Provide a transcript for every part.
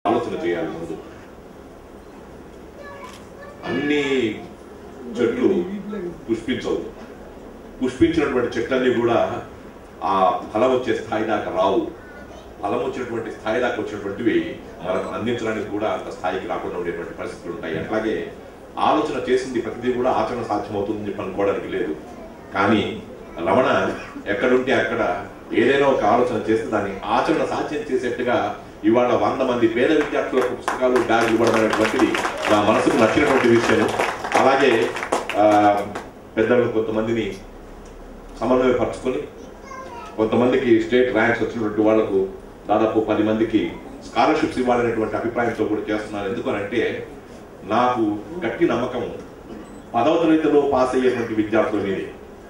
ఆలోచన చేయాలి ముందు అన్ని చెట్లు పుష్పించవు పుష్పించినటువంటి చెట్లన్నీ కూడా ఆ ఫలం వచ్చే స్థాయి దాకా రావు ఫలం వచ్చినటువంటి స్థాయి దాకా వచ్చినటువంటివి మనకు అందించడానికి కూడా అంత స్థాయికి రాకుండా ఉండేటువంటి పరిస్థితులు ఉంటాయి అట్లాగే ఆలోచన చేసింది ప్రతిదీ కూడా ఆచరణ సాధ్యమవుతుందని చెప్పి అనుకోవడానికి లేదు కానీ రమణ ఎక్కడుంటే అక్కడ ఏదైనా ఒక ఆలోచన చేస్తే దాన్ని ఆచరణ సాధ్యం చేసేట్టుగా ఇవాళ వంద మంది పేద విద్యార్థులకు పుస్తకాలు బ్యాగులు ఇవ్వడం అనేటువంటిది నా మనసుకు నచ్చినటువంటి విషయం అలాగే ఆ, పెద్దలు కొంతమందిని సమన్వయపరచుకొని కొంతమందికి స్టేట్ ర్యాంక్స్ వచ్చినటువంటి వాళ్లకు దాదాపు పది మందికి స్కాలర్షిప్స్ ఇవ్వాలనేటువంటి అభిప్రాయంతో కూడా చేస్తున్నారు ఎందుకనంటే నాకు గట్టి నమ్మకం పదవ తరగతిలో పాస్ అయ్యేటువంటి విద్యార్థుల మీదే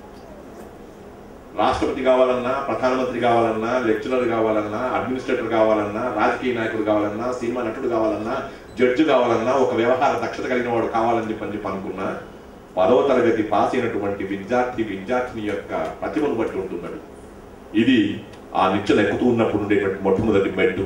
రాష్ట్రపతి కావాలన్నా ప్రధానమంత్రి కావాలన్నా లెక్చరర్ కావాలన్నా అడ్మినిస్ట్రేటర్ కావాలన్నా రాజకీయ నాయకుడు కావాలన్నా సినిమా నటుడు కావాలన్నా జడ్జి కావాలన్నా ఒక వ్యవహార దక్షత కలిగిన వాడు కావాలని చెప్పని చెప్పి అనుకున్నా పదవ తరగతి పాస్ అయినటువంటి విద్యార్థి విద్యార్థిని యొక్క ప్రతిభను బట్టి ఉంటున్నాడు ఇది ఆ నిచ్చెన ఎక్కుతూ ఉన్నప్పుడు ఉండేటువంటి మొట్టమొదటి మెట్టు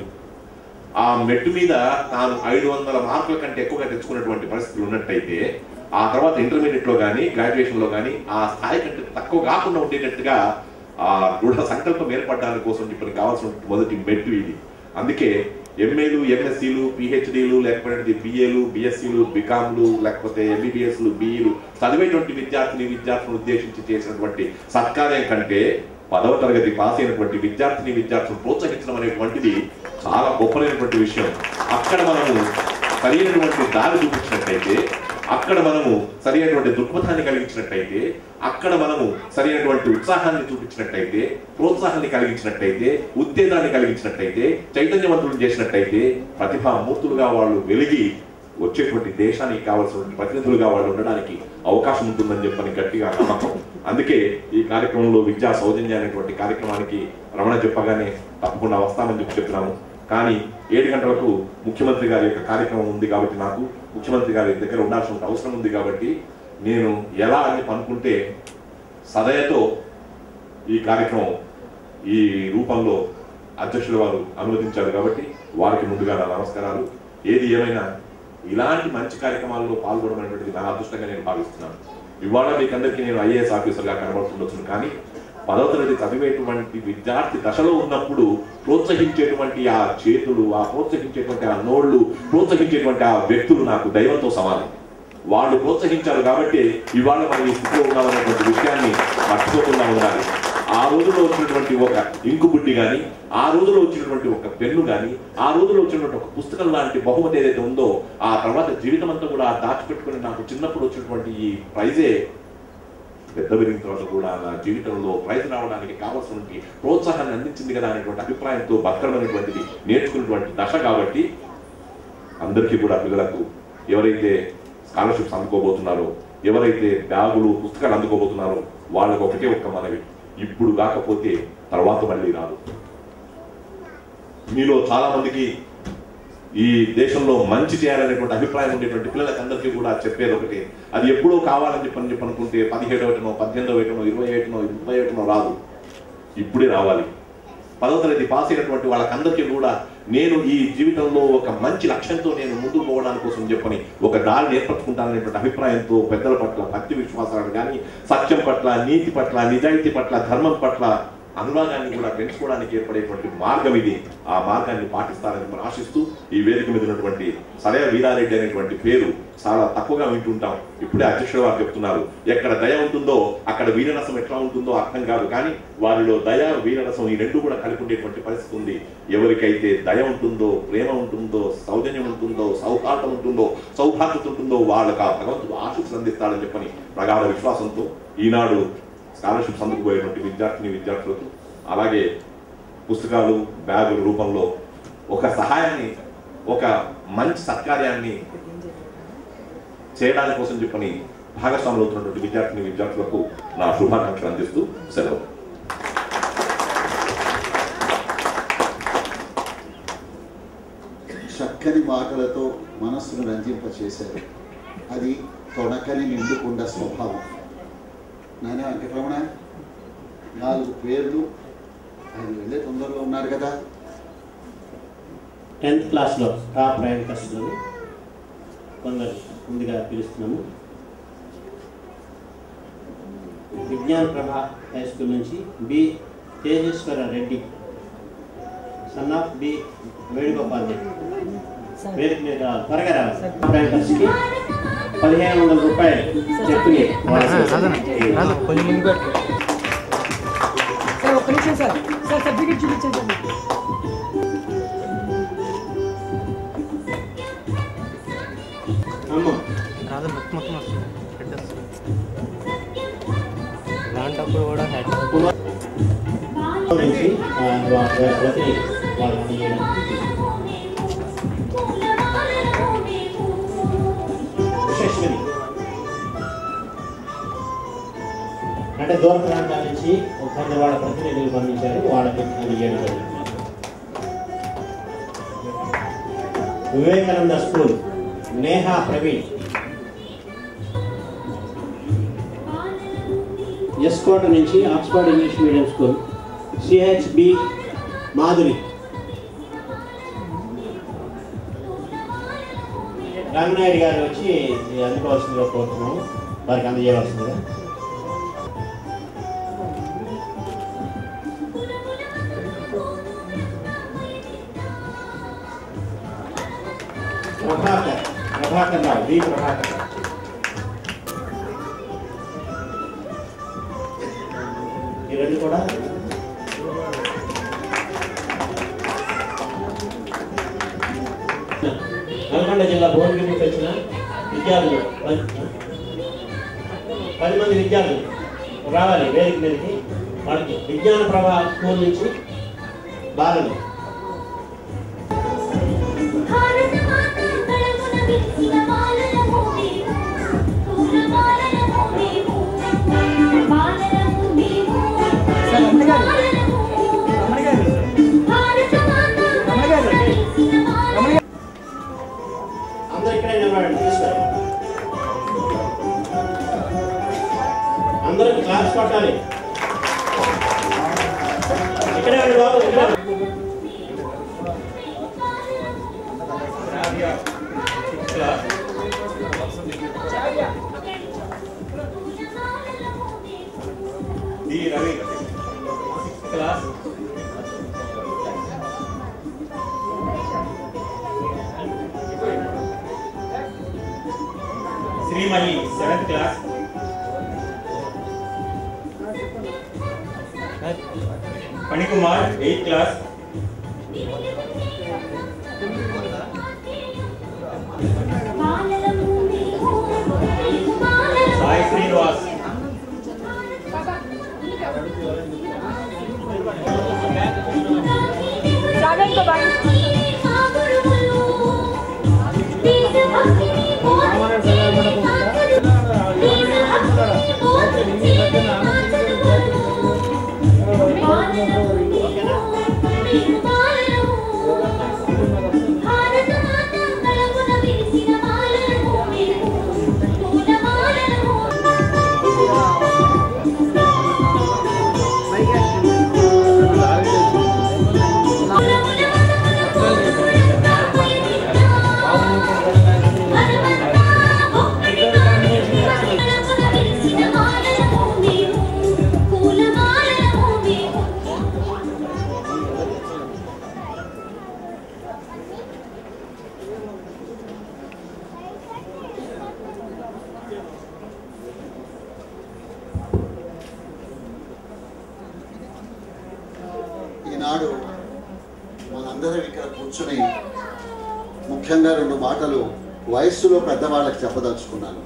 ఆ మెట్టు మీద తాను ఐదు వందల మార్కుల కంటే ఎక్కువగా తెచ్చుకున్నటువంటి పరిస్థితులు ఉన్నట్టయితే ఆ తర్వాత ఇంటర్మీడియట్ లో కానీ గ్రాడ్యుయేషన్ లో కానీ ఆ స్థాయి కంటే తక్కువ కాకుండా ఉండేటట్టుగా ఆ దృఢ సంకల్పం ఏర్పడడానికి కోసం చెప్పి కావాల్సిన మొదటి మెట్టు ఇది అందుకే ఎంఏలు ఎంఎస్సీలు పిహెచ్డీలు లేకపోతే బిఏలు బిఎస్సీలు బికామ్లు లేకపోతే ఎంబీబీఎస్లు బిఈలు చదివేటువంటి విద్యార్థిని విద్యార్థులను ఉద్దేశించి చేసినటువంటి సత్కార్యం కంటే పదవ తరగతి పాస్ అయినటువంటి విద్యార్థిని విద్యార్థులను ప్రోత్సహించడం అనేటువంటిది చాలా గొప్పనైనటువంటి విషయం అక్కడ మనము సరైనటువంటి దారి చూపించినట్టయితే అక్కడ మనము సరైనటువంటి దృక్పథాన్ని కలిగించినట్టయితే అక్కడ మనము సరైనటువంటి ఉత్సాహాన్ని చూపించినట్టయితే ప్రోత్సాహాన్ని కలిగించినట్టయితే ఉత్తేజాన్ని కలిగించినట్టయితే చైతన్యవంతులు చేసినట్టయితే ప్రతిభామూర్తులుగా వాళ్ళు వెలిగి వచ్చేటువంటి దేశానికి కావాల్సినటువంటి ప్రతినిధులుగా వాళ్ళు ఉండడానికి అవకాశం ఉంటుందని చెప్పని గట్టిగా నమ్మకం అందుకే ఈ కార్యక్రమంలో విద్యా సౌజన్య అనేటువంటి కార్యక్రమానికి రమణ చెప్పగానే తప్పకుండా వస్తామని చెప్పి చెప్పినాము కానీ ఏడు గంటలకు ముఖ్యమంత్రి గారి యొక్క కార్యక్రమం ఉంది కాబట్టి నాకు ముఖ్యమంత్రి గారి దగ్గర ఉండాల్సిన అవసరం ఉంది కాబట్టి నేను ఎలా అని అనుకుంటే సదయతో ఈ కార్యక్రమం ఈ రూపంలో అధ్యక్షుల వారు అనుమతించారు కాబట్టి వారికి ముందుగా నా నమస్కారాలు ఏది ఏమైనా ఇలాంటి మంచి కార్యక్రమాల్లో పాల్గొనడం అనేటువంటిది నా అదృష్టంగా నేను భావిస్తున్నాను ఇవాళ మీకందరికీ నేను ఐఏఎస్ ఆఫీసర్గా కనబడుతుండొచ్చును కానీ పదవ తరగతి చదివేటువంటి విద్యార్థి దశలో ఉన్నప్పుడు ప్రోత్సహించేటువంటి ఆ చేతులు ఆ ప్రోత్సహించేటువంటి ఆ నోళ్ళు ప్రోత్సహించేటువంటి ఆ వ్యక్తులు నాకు దైవంతో సమానం వాళ్ళు ప్రోత్సహించారు కాబట్టి ఇవాళ మనం ఈ స్థితిలో ఉన్నామనేటువంటి విషయాన్ని మర్చిపోకుండా ఉండాలి ఆ రోజుల్లో వచ్చినటువంటి ఒక ఇంకు బుడ్డి కానీ ఆ రోజుల్లో వచ్చినటువంటి ఒక పెన్ను కానీ ఆ రోజుల్లో వచ్చినటువంటి ఒక పుస్తకం లాంటి బహుమతి ఏదైతే ఉందో ఆ తర్వాత జీవితం అంతా కూడా దాచిపెట్టుకుని నాకు చిన్నప్పుడు వచ్చినటువంటి ఈ ప్రైజే పెద్ద పెరిగిన తర్వాత కూడా నా జీవితంలో ప్రైజ్ రావడానికి కావాల్సినటువంటి ప్రోత్సాహాన్ని అందించింది కదా అనేటువంటి అభిప్రాయంతో బతకడం అనేటువంటిది నేర్చుకున్నటువంటి దశ కాబట్టి అందరికీ కూడా పిల్లలకు ఎవరైతే స్కాలర్షిప్స్ అందుకోబోతున్నారో ఎవరైతే బ్యాగులు పుస్తకాలు అందుకోబోతున్నారో వాళ్ళకు ఒకటే ఒక్క మనవి ఇప్పుడు కాకపోతే తర్వాత మళ్ళీ రాదు మీలో చాలా మందికి ఈ దేశంలో మంచి చేయాలనేటువంటి అభిప్రాయం ఉండేటువంటి పిల్లలకి అందరికీ కూడా చెప్పేది ఒకటి అది ఎప్పుడో కావాలని చెప్పని చెప్పి అనుకుంటే పదిహేడవ ఏటనో పద్దెనిమిదవ ఏటనో ఇరవై ఏటనో ముప్పై ఏటనో రాదు ఇప్పుడే రావాలి పదవ తరగతి పాస్ అయినటువంటి వాళ్ళకందరికీ కూడా నేను ఈ జీవితంలో ఒక మంచి లక్ష్యంతో నేను ముందుకు పోవడానికి కోసం చెప్పని ఒక దారి ఏర్పరచుకుంటాననేటువంటి అభిప్రాయంతో పెద్దల పట్ల భక్తి విశ్వాసాలు కానీ సత్యం పట్ల నీతి పట్ల నిజాయితీ పట్ల ధర్మం పట్ల అనురాగాన్ని కూడా పెంచుకోవడానికి ఏర్పడేటువంటి మార్గం ఇది ఆ మార్గాన్ని పాటిస్తారని మనం ఆశిస్తూ ఈ వేదిక మీద ఉన్నటువంటి సరయ వీరారెడ్డి అనేటువంటి పేరు చాలా తక్కువగా వింటుంటాం ఇప్పుడే అధ్యక్షుడు వారు చెప్తున్నారు ఎక్కడ దయ ఉంటుందో అక్కడ వీరరసం ఎట్లా ఉంటుందో అర్థం కాదు కానీ వారిలో దయ వీరరసం ఈ రెండు కూడా కలిపి ఉండేటువంటి పరిస్థితి ఉంది ఎవరికైతే దయ ఉంటుందో ప్రేమ ఉంటుందో సౌజన్యం ఉంటుందో సౌహార్దం ఉంటుందో సౌహార్దత ఉంటుందో వాళ్ళకి ఆ భగవంతుడు ఆశీస్సులు అందిస్తాడని చెప్పని ప్రగాఢ విశ్వాసంతో ఈనాడు స్కాలర్షిప్స్ అందుకుపోయేటువంటి విద్యార్థిని విద్యార్థులకు అలాగే పుస్తకాలు బ్యాగుల రూపంలో ఒక సహాయాన్ని ఒక మంచి సత్కార్యాన్ని చేయడానికి కోసం చెప్పని భాగస్వాములు అవుతున్నటువంటి విద్యార్థిని విద్యార్థులకు నా శుభాకాంక్షలు అందిస్తూ సెలవు చక్కని మాటలతో మనస్సును రంజింపచేశారు అది తొణకని నిండుకుండ స్వభావం నాయన వెంకటరమణ నాలుగు పేర్లు ఆయన వెళ్ళే తొందరలో ఉన్నారు కదా టెన్త్ క్లాస్లో టాప్ ర్యాంకర్స్లో కొందరు ముందుగా పిలుస్తున్నాము విజ్ఞాన ప్రభ హై స్కూల్ నుంచి B Tejeswara Reddy son of B Venugopal Reddy వేదిక మీద రావాలి త్వరగా రావాలి టాప్ ర్యాంకర్స్కి పదిహేను వందల రూపాయలు చెక్కుని రాదు కొంచెం ముందు పెట్టు సార్ ఒక్క నిమిషం సార్ సార్ సర్టిఫికేట్ చూపించండి అమ్మ రాదు మొత్తం మొత్తం వస్తుంది హెడ్ వస్తుంది అలాంటప్పుడు కూడా హెడ్ నుంచి ఆ, వా- వా- వదిలి వాళ్ళు అందజేయడానికి విశేషగిరి అంటే దూర ప్రాంతాల నుంచి ఒక కొందరు వాళ్ళ ప్రతినిధులు పంపించారు వాళ్ళకి అందజేయడం జరుగుతుంది వివేకానంద స్కూల్ నేహా ప్రవీణ్ ఎస్కోట నుంచి Oxford English medium school CHB Madhuri Ranganayudu garu వచ్చి ఇది అందుకోవాల్సిందిగా కోరుతున్నాము వారికి అందజేయవలసిందిగా ప్రభాకర్ ప్రభాకర్ రావు వి ప్రభాకర్ రావు ఈ రెండు కూడా నల్గొండ జిల్లా భువనగిరి నుంచి వచ్చిన విద్యార్థులు పది- పది మంది విద్యార్థులు రావాలి వేదిక మీదకి వాళ్ళకి విజ్ఞాన ప్రభా స్కూల్ నుంచి బాలలు భారత మాత కళమున విరిసిన మాలలము మేము పూలమాలలము మేము మాలలము మేము సార్ రమణ గారు మాలలము రమణ గారు భారత మాత రమణ గారు విరిసిన మాలలము రమణ గారు అందరూ ఇక్కడే నిలబడండి తీసుకోండి అందరూ క్లాస్ కొట్టాలి ఇక్కడే ఉండి బాబు ఇక్కడే D Ravi class Srimani seventh class Phanikumar eighth class మాలలము మేము మాలలము సాయి శ్రీనివాస్ సాగర్ బాయ్ మా గురువులు దేశభక్తిని బోధించే మా గురువులు దేశభక్తిని బోధించే మా గురువులు మాలలము మేము మాలలము భారత మాత కళమున విరిసిన మాలలము మేము పూలమాలలము ఈనాడు మనందరం ఇక్కడ కూర్చుని ముఖ్యంగా రెండు మాటలు వయస్సులో పెద్దవాళ్ళకి చెప్పదలుచుకున్నాను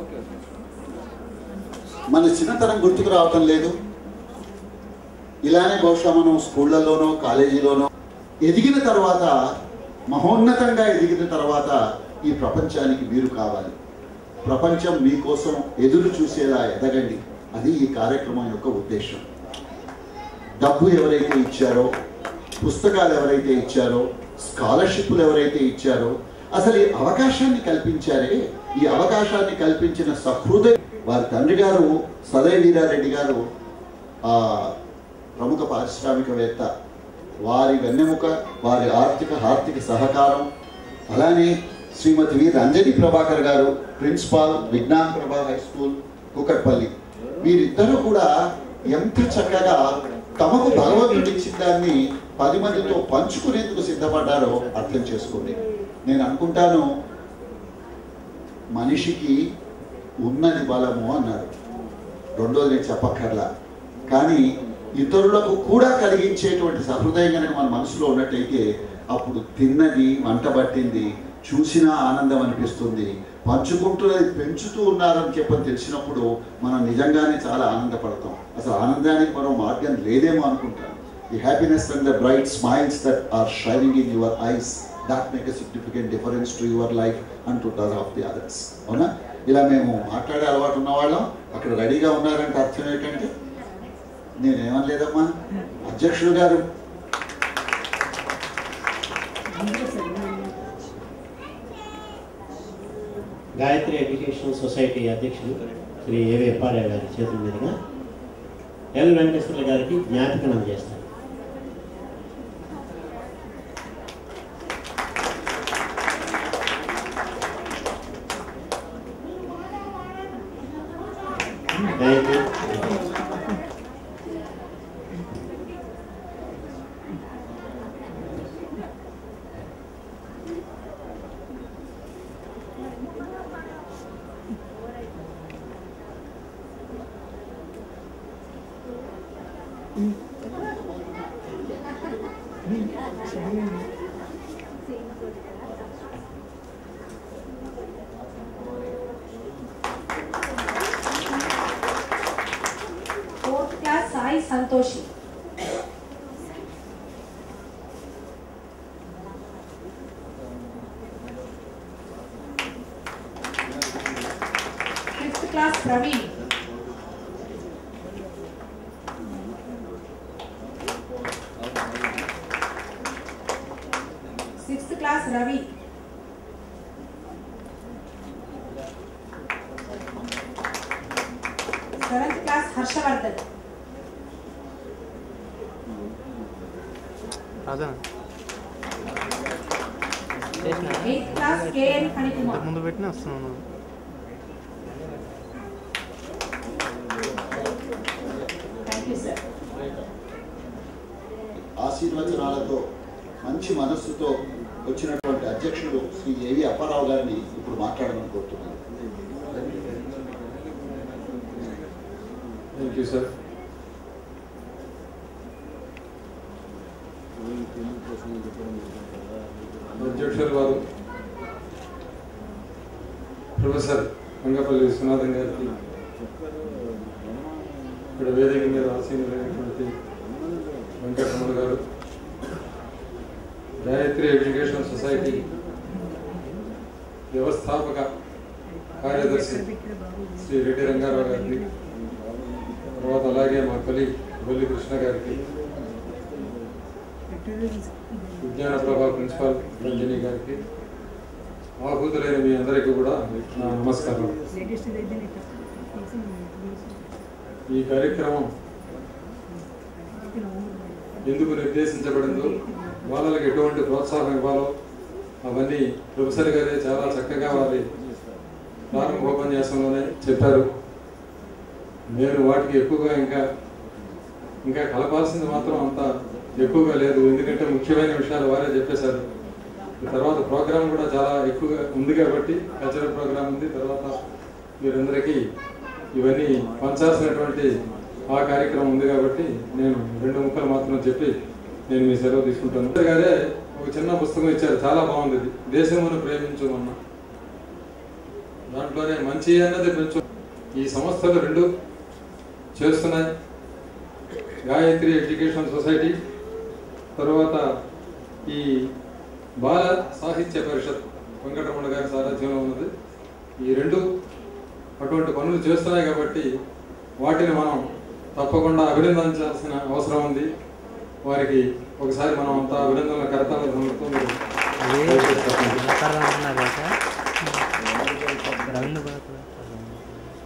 మన చిన్నతనం గుర్తుకు రావటం లేదు ఇలానే బహుశా మనం స్కూళ్ళల్లోనో కాలేజీలోనో ఎదిగిన తర్వాత మహోన్నతంగా ఎదిగిన తర్వాత ఈ ప్రపంచానికి మీరు కావాలి ప్రపంచం మీకోసం ఎదురు చూసేలా ఎదగండి అది ఈ కార్యక్రమం యొక్క ఉద్దేశం డబ్బు ఎవరైతే ఇచ్చారో పుస్తకాలు ఎవరైతే ఇచ్చారో స్కాలర్షిప్లు ఎవరైతే ఇచ్చారో అసలు ఈ అవకాశాన్ని కల్పించారే ఈ అవకాశాన్ని కల్పించిన సహృదయ వారి తండ్రి గారు సదయ వీరారెడ్డి గారు ఆ ప్రముఖ పారిశ్రామికవేత్త వారి వెన్నెముక వారి ఆర్థిక ఆర్థిక సహకారం అలానే శ్రీమతి వి రంజని ప్రభాకర్ గారు ప్రిన్సిపాల్ విజ్ఞాన్ ప్రభా హై స్కూల్ కుకట్పల్లి వీరిద్దరూ కూడా ఎంత చక్కగా తమకు భగవంతుడు ఇచ్చిన దాన్ని పది మందితో పంచుకునేందుకు సిద్ధపడ్డారో అర్థం చేసుకోండి నేను అనుకుంటాను మనిషికి ఉన్నది బలము అన్నారు రెండోది నేను చెప్పక్కర్లా కానీ ఇతరులకు కూడా కలిగించేటువంటి సహృదయం కనుక మన మనసులో ఉన్నట్టయితే అప్పుడు తిన్నది వంట పట్టింది చూసినా ఆనందం అనిపిస్తుంది పంచుకుంటున్నది పెంచుతూ ఉన్నారని చెప్పని తెలిసినప్పుడు మనం నిజంగానే చాలా ఆనందపడతాం అసలు ఆనందానికి మరో మార్గం లేదేమో అనుకుంటాను the happiness and the bright smiles that are shining in your eyes that make a significant difference to your life and to their of the others అవునా ఇలా మేము మాట్లాడే అలవాటు ఉన్న వాళ్ళం అక్కడ రెడీగా ఉన్నారంటే అర్థం ఏంటంటే నేనేమనలేదమ్మా అధ్యక్షుడు గారు గాయత్రి ఎడ్యుకేషన్ సొసైటీ అధ్యక్షులు శ్రీ ఏవి అప్పారావు గారి చేతుల మీదుగా ఎల్ వెంకటేశ్వర్ల గారికి జ్ఞాపకం చేస్తారు thank you fourth class Sai Santoshi fifth class Praveen sixth class Ravi seventh class Harshavardhan Raja చేసిన ఎయిత్ క్లాస్ కేఎన్ ఫణికుమార్ ఇంతకు ముందు పెట్టినా వస్తున్నాను థ్యాంక్ యూ సార్ ఆశీర్వచనాలతో మంచి మనస్సుతో వచ్చినటువంటి అధ్యక్షుడు శ్రీ ఏవి అప్పారావు గారిని ఇప్పుడు మాట్లాడమని కోరుతున్నాను థ్యాంక్ యూ సార్ అధ్యక్షులు వారు ప్రొఫెసర్ మంగపల్లి విశ్వనాథన్ గారికి ఇక్కడ వేదిక మీద ఆసీనులైనటువంటి వెంకటరమణ గారు గాయత్రి ఎడ్యుకేషన్ సొసైటీ వ్యవస్థాపక కార్యదర్శి శ్రీ రెడ్డి రంగారావు గారికి తర్వాత అలాగే మా కొలి గొల్లి కృష్ణ గారికి విజ్ఞాన ప్రభా ప్రిన్సిపాల్ రంజని గారికి ఆహుతులైన మీ అందరికీ కూడా నా నమస్కారం ఈ కార్యక్రమం ఎందుకు నిర్దేశించబడిందో వాళ్ళకి ఎటువంటి ప్రోత్సాహం ఇవ్వాలో అవన్నీ ప్రొఫెసర్ గారే చాలా చక్కగా వారి ప్రారంభోపన్యాసంలోనే చెప్పారు నేను వాటికి ఎక్కువగా ఇంకా ఇంకా కలపాల్సింది మాత్రం అంత ఎక్కువగా లేదు ఎందుకంటే ముఖ్యమైన విషయాలు వారే చెప్పేశారు తర్వాత ప్రోగ్రామ్ కూడా చాలా ఎక్కువగా ఉంది కాబట్టి కల్చరల్ ప్రోగ్రామ్ ఉంది తర్వాత మీరందరికీ ఇవన్నీ పంచాల్సినటువంటి ఆ కార్యక్రమం ఉంది కాబట్టి నేను రెండు ముక్కలు మాత్రం చెప్పి నేను మీ సెలవు తీసుకుంటాను ప్రొఫెసర్ గారే ఒక చిన్న పుస్తకం ఇచ్చారు చాలా బాగుంది ఇది. దేశమును ప్రేమించుమన్న దాంట్లోనే మంచి అన్నది పెంచు ఈ సంస్థలు రెండు చేస్తున్నాయి గాయత్రి ఎడ్యుకేషన్ సొసైటీ తర్వాత ఈ బాల సాహిత్య పరిషత్ వెంకటరమణ గారి సారథ్యంలో ఉన్నది ఈ రెండు అటువంటి పనులు చేస్తున్నాయి కాబట్టి వాటిని మనం తప్పకుండా అభినందించాల్సిన అవసరం ఉంది వారికి ఒకసారి మనం అంతా అభినందనల కరతాల సమర్పంతో మీరు అదే దయచేసి చెప్పండి. ప్రకారం అంటున్నారు కదా రవీంద్ర భారత్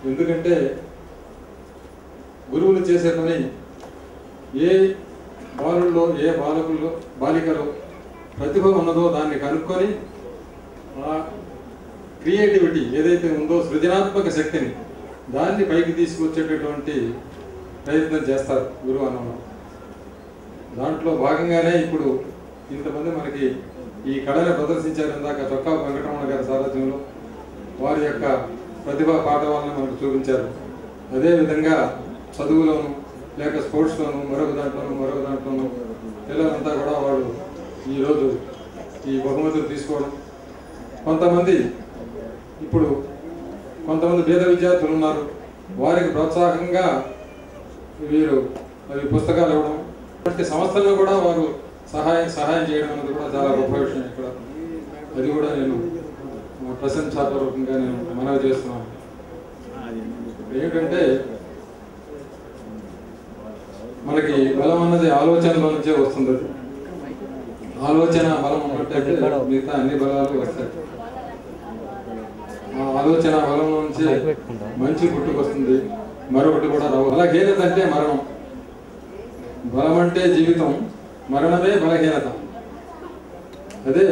ఎందుకంటే గురువులు చేసే పని ఏ బాలుల్లో ఏ బాలకుల్లో బాలికలో ప్రతిభ ఉన్నదో దాన్ని కనుక్కొని ఆ క్రియేటివిటీ ఏదైతే ఉందో సృజనాత్మక శక్తిని దాన్ని పైకి తీసుకొచ్చేటటువంటి ప్రయత్నం చేస్తారు గురువు అన్నమాట దాంట్లో భాగంగానే ఇప్పుడు ఇంతమంది మనకి ఈ కళని ప్రదర్శించారు ఇందాక చొక్కా వెంకటరమణ గారి సారథ్యంలో వారి యొక్క ప్రతిభా పాఠవాలను మనకు చూపించారు అదేవిధంగా చదువులోను లేక స్పోర్ట్స్లోను మరొక దాంట్లోను మరొక దాంట్లోను పిల్లలంతా కూడా వాళ్ళు ఈరోజు ఈ బహుమతులు తీసుకోవడం కొంతమంది ఇప్పుడు కొంతమంది పేద విద్యార్థులు ఉన్నారు వారికి ప్రోత్సాహంగా వీరు అవి పుస్తకాలు ఇవ్వడం ఇటువంటి సంస్థలను కూడా వారు సహాయం సహాయం చేయడం అనేది కూడా చాలా గొప్ప విషయం ఇక్కడ అది కూడా నేను ఆ, ప్రశంసాపూర్వకంగా నేను మనవి చేస్తున్నాను ఏమిటంటే మనకి బలం అన్నది ఆలోచనలో నుంచే వస్తుంది ఆలోచన బలం ఉన్నట్టయితే మిగతా అన్ని బలాలు వస్తాయి ఆ ఆలోచన బలం నుంచి మంచి పుట్టుకొస్తుంది మరొకటి కూడా రావు బలహీనత అంటే మరణం బలం అంటే జీవితం మరణమే బలహీనత అదే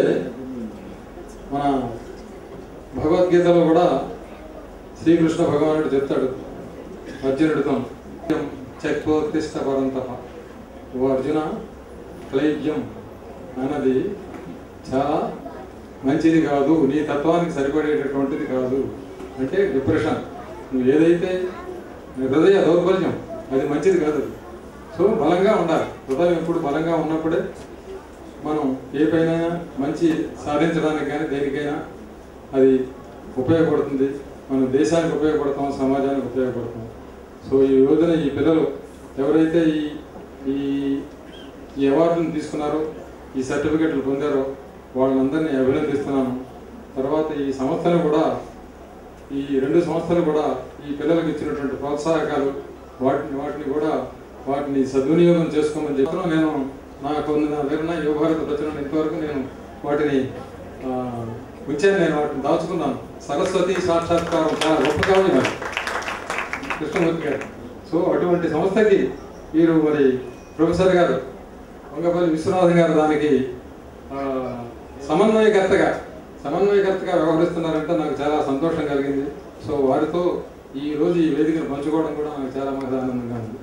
మన భగవద్గీతలో కూడా శ్రీకృష్ణ భగవానుడు చెప్తాడు అర్జునుడితో చక్రోత్తిష్ట పరంతప ఓ అర్జున క్లైవ్యం అన్నది చాలా మంచిది కాదు నీ తత్వానికి సరిపడేటటువంటిది కాదు అంటే డిప్రెషన్ నువ్వు ఏదైతే హృదయ దౌర్బల్యం అది మంచిది కాదు అది సో బలంగా ఉండాలి హృదయం ఎప్పుడు బలంగా ఉన్నప్పుడే మనం ఏ పైన మంచి సాధించడానికి కానీ దేనికైనా అది ఉపయోగపడుతుంది మన దేశానికి ఉపయోగపడతాం సమాజానికి ఉపయోగపడతాం సో ఈ రోజున ఈ పిల్లలు ఎవరైతే ఈ ఈ ఈ అవార్డును తీసుకున్నారో ఈ సర్టిఫికెట్లు పొందారో వాళ్ళందరినీ అభినందిస్తున్నాను తర్వాత ఈ సంస్థను కూడా ఈ రెండు సంస్థలు కూడా ఈ పిల్లలకు ఇచ్చినటువంటి ప్రోత్సాహకాలు వాటిని వాటిని కూడా వాటిని సద్వినియోగం చేసుకోమని చెప్పడం నేను నాకు నా దగ్గర యువ భారత ప్రచురణ ఇంతవరకు నేను వాటిని ఆ, ఉంచాను నేను వాటిని దాచుకున్నాను సరస్వతి సాక్షాత్కారం చాలా గొప్ప కావాలి మరి కృష్ణమూర్తి గారు సో అటువంటి సంస్థకి వీరు మరి ప్రొఫెసర్ గారు వంగపల్లి విశ్వనాథ్ గారు దానికి ఆ, సమన్వయకర్తగా సమన్వయకర్తగా వ్యవహరిస్తున్నారంటే నాకు చాలా సంతోషం కలిగింది సో వారితో ఈ రోజు ఈ వేదికను పంచుకోవడం కూడా నాకు చాలా మహా ఆనందంగా ఉంది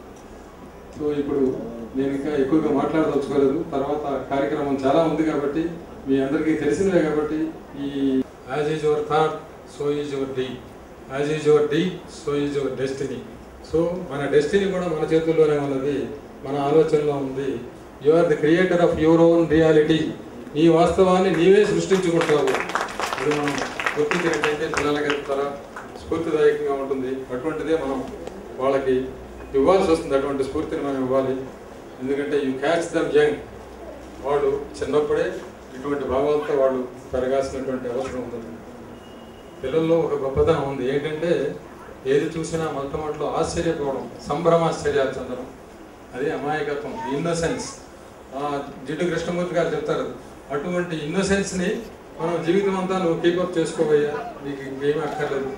సో ఇప్పుడు నేను ఇంకా ఎక్కువగా మాట్లాడదలుచుకోలేదు తర్వాత కార్యక్రమం చాలా ఉంది కాబట్టి మీ అందరికీ తెలిసినవే కాబట్టి ఈ as is your thought so is your deed as is your deed so is your destiny so మన డెస్టినీ కూడా మన చేతుల్లోనే ఉన్నది మన ఆలోచనలో ఉంది you are the creator of your own reality నీ వాస్తవాన్ని నీవే సృష్టించుకుంటావు అది మనం గుర్తించినట్టయితే పిల్లలకి ద్వారా స్ఫూర్తిదాయకంగా ఉంటుంది అటువంటిదే మనం వాళ్ళకి ఇవ్వాల్సి వస్తుంది అటువంటి స్ఫూర్తిని మనం ఇవ్వాలి ఎందుకంటే యూ క్యాచ్ దమ్ యంగ్ వాళ్ళు చిన్నప్పుడే ఇటువంటి భావాలతో వాళ్ళు పెరగాల్సినటువంటి అవసరం ఉంటుంది పిల్లల్లో ఒక గొప్పతనం ఉంది ఏంటంటే ఏది చూసినా మొట్టమొదటిలో ఆశ్చర్యపోవడం సంభ్రమాశ్చర్యాలు చెందడం అది అమాయకత్వం ఇన్నోసెన్స్ జిడ్డు కృష్ణమూర్తి గారు చెప్తారు అటువంటి ఇన్నోసెన్స్ని మనం జీవితం అంతా నువ్వు కీపప్ చేసుకోబోయా నీకు ఇంకేమీ అక్కర్లేదు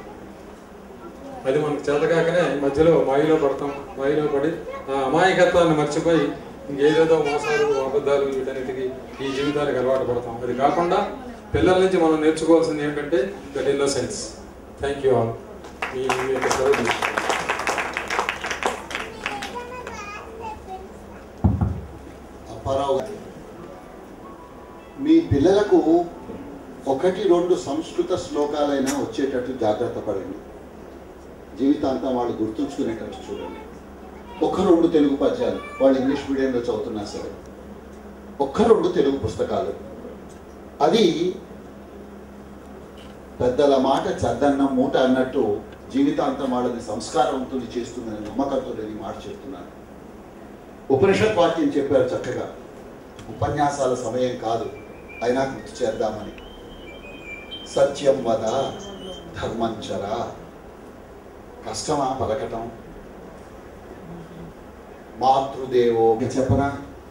అది మనకు చేతకాకనే మధ్యలో మాయలో పడతాం మాయలో పడి ఆ అమాయకత్వాన్ని మర్చిపోయి ఇంకేదేదో మోసాలు అబద్ధాలు వీటన్నిటికీ ఈ జీవితానికి అలవాటు పడతాం అది కాకుండా పిల్లల నుంచి మనం నేర్చుకోవాల్సింది ఏంటంటే that innocence thank you all మీ మీ యొక్క సెలవు తీసుకుంటాను. అప్పారావు గారు, మీ పిల్లలకు ఒకటి రెండు సంస్కృత శ్లోకాలైనా వచ్చేటట్టు జాగ్రత్త పడండి జీవితాంతం వాళ్ళు గుర్తుంచుకునేటట్టు చూడండి ఒక్క రెండు తెలుగు పద్యాలు వాళ్ళు ఇంగ్లీష్ మీడియంలో చదువుతున్నా సరే ఒక్క రెండు తెలుగు పుస్తకాలు అది పెద్దల మాట చద్దన్నం మూట అన్నట్టు జీవితాంతం వాళ్ళని సంస్కారవంతులు చేస్తుందని నమ్మకంతో నేను ఈ మాట చెప్తున్నాను ఉపనిషత్ వాక్యం చెప్పారు చక్కగా ఉపన్యాసాల సమయం కాదు అయినా గుర్తు చేద్దామని సత్యం వద ధర్మంచర కష్టమా పలకటం మాతృదేవో ఇక చెప్పనా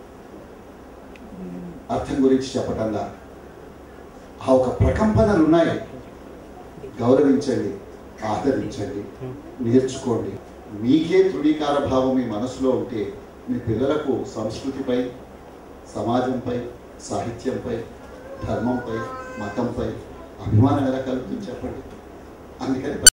అర్థం గురించి చెప్పటంలా ఆ ఒక ప్రకంపనలు ఉన్నాయి గౌరవించండి ఆదరించండి నేర్చుకోండి మీకే తృణీకార భావం మీ మనసులో ఉంటే మీ పిల్లలకు సంస్కృతిపై సమాజంపై సాహిత్యంపై ధర్మంపై మతంపై అభిమానం ఎలా కలుగుతుంది చెప్పండి అందుకని